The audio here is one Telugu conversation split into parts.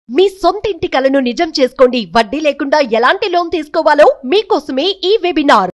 మీ సొంత ఇంటి కలను నిజం చేసుకోండి వడ్డీ లేకుండా ఎలాంటి లోన్ తీసుకోవాలో మీకోసమే ఈ వెబినార్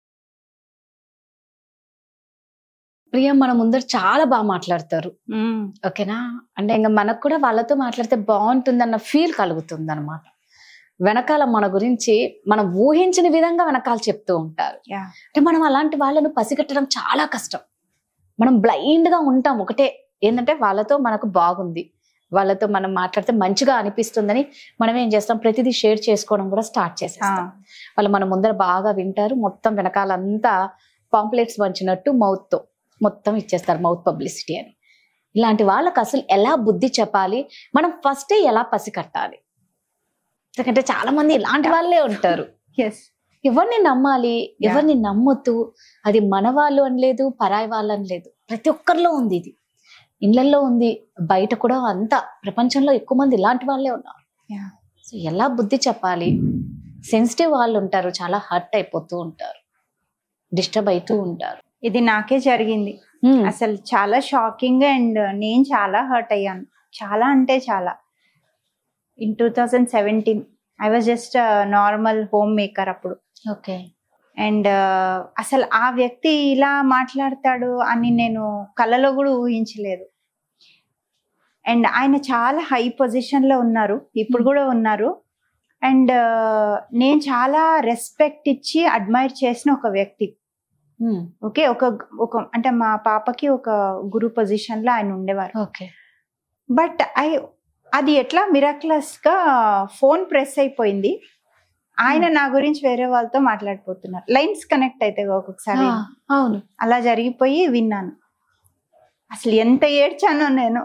ప్రియ మన ముందర చాలా బాగా మాట్లాడతారు ఓకేనా అంటే ఇంకా మనకు కూడా వాళ్ళతో మాట్లాడితే బాగుంటుందన్న ఫీల్ కలుగుతుంది అనమాట వెనకాల మన గురించి మనం ఊహించిన విధంగా వెనకాల చెప్తూ ఉంటారు Yeah. అంటే మనం అలాంటి వాళ్ళను పసిగట్టడం చాలా కష్టం మనం బ్లైండ్ గా ఉంటాం ఒకటే ఏంటంటే వాళ్ళతో మనకు బాగుంది వాళ్ళతో మనం మాట్లాడితే మంచిగా అనిపిస్తుందని మనం ఏం చేస్తాం ప్రతిదీ షేర్ చేసుకోవడం కూడా స్టార్ట్ చేసేస్తాం వాళ్ళు మన ముందర బాగా వింటారు మొత్తం వెనకాలంతా పాంప్లెట్స్ పంచినట్టు మౌత్ తో మొత్తం ఇచ్చేస్తారు మౌత్ పబ్లిసిటీ అని ఇలాంటి వాళ్ళకి అసలు ఎలా బుద్ధి చెప్పాలి మనం ఫస్టే ఎలా పసికట్టాలి ఎందుకంటే చాలా మంది ఇలాంటి వాళ్ళే ఉంటారు ఎస్ ఎవరిని నమ్మాలి ఎవరిని నమ్మొద్దు అది మన వాళ్ళు అని లేదు పరాయి వాళ్ళు అని లేదు ప్రతి ఒక్కరిలో ఉంది ఇది ఇళ్లలో ఉంది బయట కూడా అంతా ప్రపంచంలో ఎక్కువ మంది ఇలాంటి వాళ్ళే ఉన్నారు Yeah. సో ఎలా బుద్ధి చెప్పాలి సెన్సిటివ్ వాళ్ళు ఉంటారు చాలా హర్ట్ అయిపోతూ ఉంటారు డిస్టర్బ్ అవుతూ ఉంటారు ఇది నాకే జరిగింది Hmm. అసలు చాలా షాకింగ్ అండ్ నేను చాలా హర్ట్ అయ్యాను చాలా అంటే చాలా in two thousand seventeen I was just normal home maker అప్పుడు ఓకే అండ్ అసలు ఆ వ్యక్తి ఇలా మాట్లాడతాడు అని నేను కలలో కూడా ఊహించలేదు అండ్ ఆయన చాలా హై పొజిషన్ లో ఉన్నారు ఇప్పుడు కూడా ఉన్నారు అండ్ నేను చాలా రెస్పెక్ట్ ఇచ్చి అడ్మైర్ చేసిన ఒక వ్యక్తి Hmm. ఓకే ఒక ఒక అంటే మా పాపకి ఒక గురు పొజిషన్ లో ఆయన ఉండేవారు ఓకే బట్ ఐ అది ఎట్లా మిరాక్లస్ గా ఫోన్ ప్రెస్ అయిపోయింది ఆయన నా గురించి వేరే వాళ్ళతో మాట్లాడిపోతున్నారు లైన్స్ కనెక్ట్ అయితే ఒక్కొక్కసారి ఆ, అవును అలా జరిగిపోయి విన్నాను అసలు ఎంత ఏడ్చానో నేను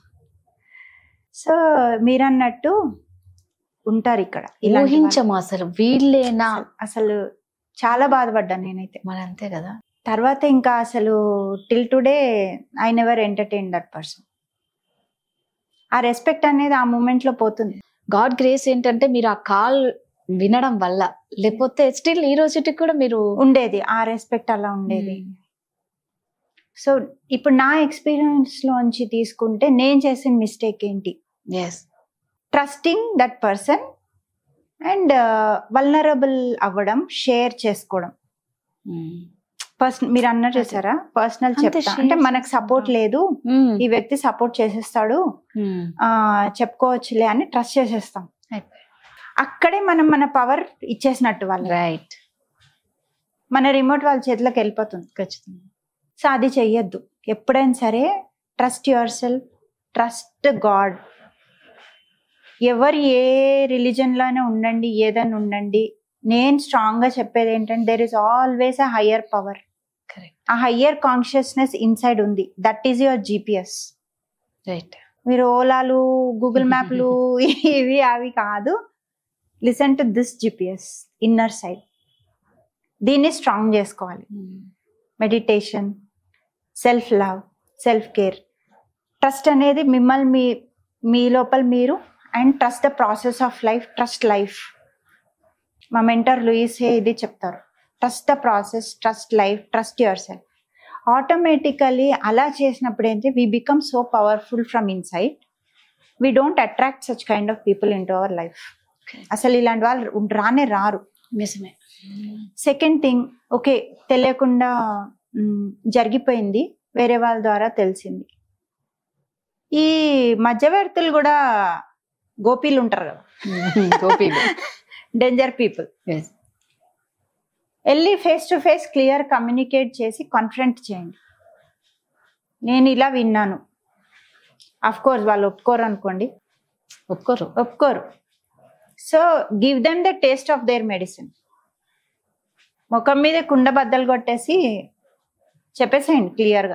సో మీరన్నట్టు ఉంటారు ఇక్కడ ఇలాంటి వాళ్ళు. ఊహించము అసలు వీళ్ళేనా అసలు- అసలు చాలా బాధపడ్డాను నేనైతే మరి అంతే కదా తర్వాత ఇంకా అసలు till today I never entertain that person ఆ రెస్పెక్ట్ అనేది ఆ మూమెంట్ లో పోతుంది గాడ్ గ్రేస్ ఏంటంటే మీరు ఆ కాల్ వినడం వల్ల లేకపోతే స్టిల్ ఈ రోజుకి కూడా మీరు ఉండేది ఆ రెస్పెక్ట్ అలా ఉండేది సో ఇప్పుడు నా ఎక్స్పీరియన్స్ లోంచి తీసుకుంటే నేను చేసిన మిస్టేక్ ఏంటి as trusting that person and vulnerable అవ్వడం షేర్ చేసుకోవడం పర్సన్ మీరు అన్నారు చూసారా పర్సనల్ అంతే, చెప్తా share అంటే మనకు సపోర్ట్ చేసుకుంటాం. లేదు ఈ వ్యక్తి సపోర్ట్ చేసేస్తాడు ఆ చెప్పుకోవచ్చులే అని ట్రస్ట్ చేసేస్తాం అక్కడే మనం మన పవర్ ఇచ్చేసినట్టు వాళ్ళు రైట్ మన రిమోట్ వాళ్ళ చేతిలోకి వెళ్ళిపోతుంది ఖచ్చితంగా సో అది చెయ్యొద్దు ఎప్పుడైనా సరే trust yourself trust God ఎవరు ఏ రిలీజన్లోనే ఉండండి ఏదైనా ఉండండి నేను స్ట్రాంగ్గా చెప్పేది ఏంటంటే there is always a higher power correct ఆ హయ్యర్ కాన్షియస్నెస్ ఇన్సైడ్ ఉంది that is your GPS right మీరు ఓలాలు గూగుల్ మ్యాప్లు ఇవి అవి కాదు listen to this GPS inner side దీన్ని స్ట్రాంగ్ చేసుకోవాలి meditation self love self care trust అనేది మిమ్మల్ని మీ మీ లోపల మీరు and trust the process of life trust life మా మెంటర్ లూయిస్ హే ఇది చెప్తారు trust the process trust life trust your self automatically అలా చేసినప్పుడు ఏంటి we become so powerful from inside we don't attract such kind of people into our life అసలు ఇలాంటి వాళ్ళు ఉం- రానే రారు నిజమే సెకండ్ థింగ్ ఓకే తెలియకుండా మ్, జరిగిపోయింది వేరే వాళ్ళ ద్వారా తెలిసింది ఈ మధ్యవర్తులు కూడా గోపీలు ఉంటారు కదా గోపీలు డేంజర్ పీపుల్ వెళ్ళి face to face clear communicate చేసి కాన్ఫరెంట్ చేయండి నేను ఇలా విన్నాను అఫ్ కోర్స్ వాళ్ళు ఒప్పుకోరు అనుకోండి ఒప్పుకోరు ఒప్పుకోరు so give them the taste of their medicine ముఖం మీద కుండ బద్దలు కొట్టేసి చెప్పేసేయండి క్లియర్గా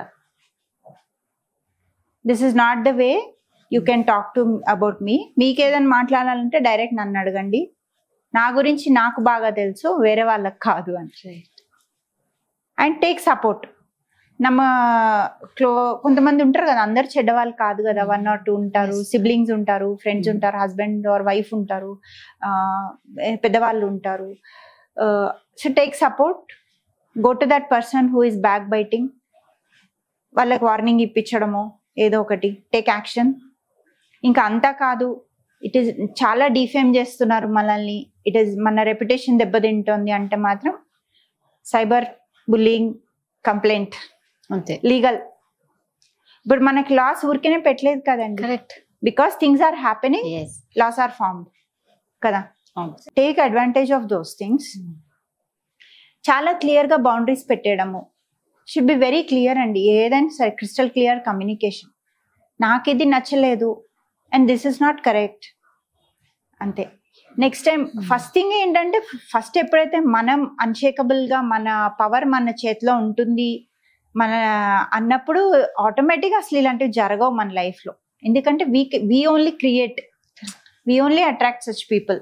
this is not the way you can talk to about మీ మీకు ఏదైనా మాట్లాడాలంటే డైరెక్ట్ నన్ను అడగండి నా గురించి నాకు బాగా తెలుసు వేరే వాళ్ళకి కాదు అని అండ్ టేక్ సపోర్ట్ నమ్మ క్లో కొంతమంది ఉంటారు కదా అందరు చెడ్డవాళ్ళు కాదు కదా వన్ ఆర్ టూ ఉంటారు Yes. సిబ్లింగ్స్ ఉంటారు ఫ్రెండ్స్ Mm. ఉంటారు హస్బెండ్ ఆర్ వైఫ్ ఉంటారు ఆ, పెద్దవాళ్ళు ఉంటారు so take support go to that person who is backbiting వాళ్ళకి వార్నింగ్ ఇప్పించడమో ఏదో ఒకటి టేక్ యాక్షన్ ఇంకా అంతా కాదు ఇట్ ఈస్ చాలా డిఫేమ్ చేస్తున్నారు మనల్ని ఇట్ ఈస్ మన రెప్యుటేషన్ దెబ్బతింటుంది అంటే మాత్రం సైబర్ బుల్లింగ్ కంప్లైంట్ అంతే లీగల్ ఇప్పుడు మనకి లాస్ ఊరికేనే పెట్టలేదు కదండి correct because things are happening laws are formed కదా take advantage of those things చాలా క్లియర్ గా బౌండరీస్ పెట్టేయడము షుడ్ బి వెరీ క్లియర్ అండి ఏదైనా సరే క్రిస్టల్ క్లియర్ కమ్యూనికేషన్ నాకు ఇది నచ్చలేదు and this is not correct అంతే నెక్స్ట్ టైం ఫస్ట్ థింగ్ ఏంటంటే ఫస్ట్ ఎప్పుడైతే మనం అన్షేకబుల్ గా మన పవర్ మన చేతిలో ఉంటుంది మన అన్నప్పుడు ఆటోమేటిక్ అసలు ఇలాంటివి జరగవు మన లైఫ్ లో ఎందుకంటే we we only create we only attract such people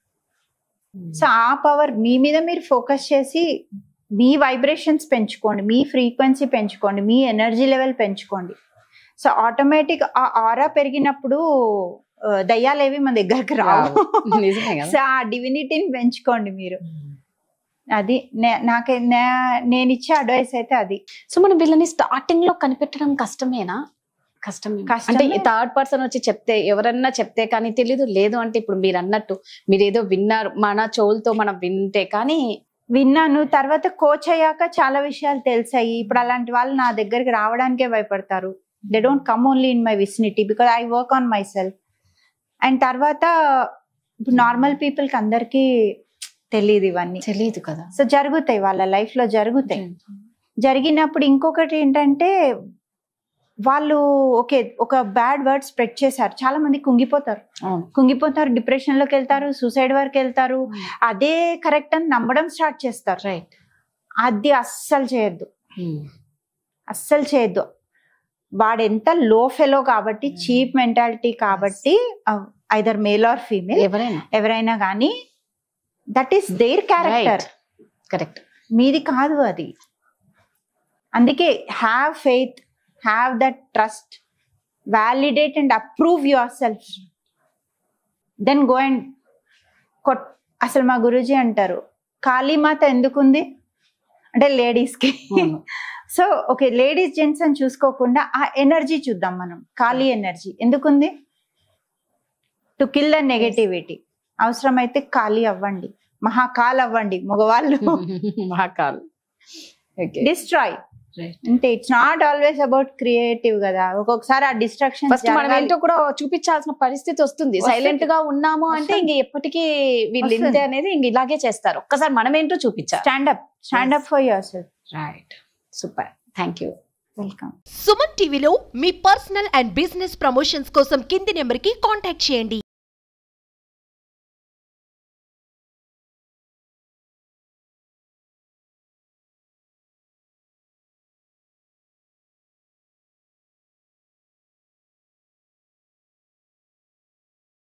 so ఆ పవర్ మీ మీద మీరు ఫోకస్ చేసి మీ వైబ్రేషన్స్ పెంచుకోండి మీ ఫ్రీక్వెన్సీ పెంచుకోండి మీ ఎనర్జీ లెవెల్ పెంచుకోండి సో ఆటోమేటిక్ ఆ ఆరా పెరిగినప్పుడు ఆ, దయ్యాలేవి మన దగ్గరకు రావు నిజమే కదా సో ఆ డివినిటీని పెంచుకోండి మీరు అది నే- నాకే నే- నేను ఇచ్చే అడ్వైస్ అయితే అది సో మనం వీళ్ళని స్టార్టింగ్ లో కనిపెట్టడం కష్టమేనా కష్టమే కష్టమే. అంటే థర్డ్ పర్సన్ వచ్చి చెప్తే ఎవరన్నా చెప్తే కానీ తెలీదు లేదు అంటే ఇప్పుడు మీరు అన్నట్టు మీరు ఏదో విన్నారు మన చెవులతో మనం వింటే కానీ విన్నాను తర్వాత కోచ్ అయ్యాక చాలా విషయాలు తెలిసాయి ఇప్పుడు అలాంటి వాళ్ళు నా దగ్గరికి రావడానికే భయపడతారు they don't come only in my vicinity because I work on myself and తర్వాత ఇప్పుడు నార్మల్ పీపుల్ కి అందరికి తెలియదు ఇవన్నీ తెలియదు కదా సో జరుగుతాయి వాళ్ళ లైఫ్ లో జరుగుతాయి జరిగినప్పుడు ఇంకొకటి ఏంటంటే వాళ్ళు ఓకే ఒక బ్యాడ్ వర్డ్ స్ప్రెడ్ చేశారు చాలా మంది కుంగిపోతారు అవును కుంగిపోతారు డిప్రెషన్ లోకి వెళ్తారు సూసైడ్ వరకు వెళ్తారు అదే కరెక్ట్ అని నమ్మడం స్టార్ట్ చేస్తారు రైట్ అది అస్సలు చేయొద్దు అస్సలు చేయొద్దు వాడు ఎంత లో ఫెలో కాబట్టి Hmm. చీప్ మెంటాలిటీ కాబట్టి ఐదర్ మేల్ ఆర్ ఫీమేల్ ఎవరైనా ఎవరైనా కానీ that is their character correct మీది కాదు అది అందుకే have faith have that trust validate and approve yourself then go and కొట్ అసలు మా గురూజీ అంటారు కాళీమాత ఎందుకుంది అంటే లేడీస్కి సో ఓకే లేడీస్ జెంట్స్ అని చూసుకోకుండా ఆ ఎనర్జీ చూద్దాం మనం ఖాళీ ఎనర్జీ ఎందుకుంది టు కిల్ ద నెగటివిటీ అవసరమైతే ఖాళీ అవ్వండి మహాకాల్ అవ్వండి మగవాళ్ళు మహాకాల్ ఓకే డిస్ట్రాయ్ Right. అంటే it's not always about creative కదా ఒక్కొక్కసారి ఆ డిస్ట్రక్షన్ ఫస్ట్ మనం ఏంటో కూడా చూపించాల్సిన పరిస్థితి వస్తుంది వస్తుంది. సైలెంట్ గా ఉన్నాము అంటే వస్తుంది. ఇంక ఎప్పటికీ వీళ్ళు వస్తుంది. ఇంతే అనేది ఇంక ఇలాగే చేస్తారు ఒక్కసారి మనం ఏంటో చూపించాలి stand up stand up for yourself right super thank you welcome Suman టీవీలో మీ పర్సనల్ అండ్ బిజినెస్ ప్రమోషన్స్ కోసం కింది నెంబర్కి కాంటాక్ట్ చేయండి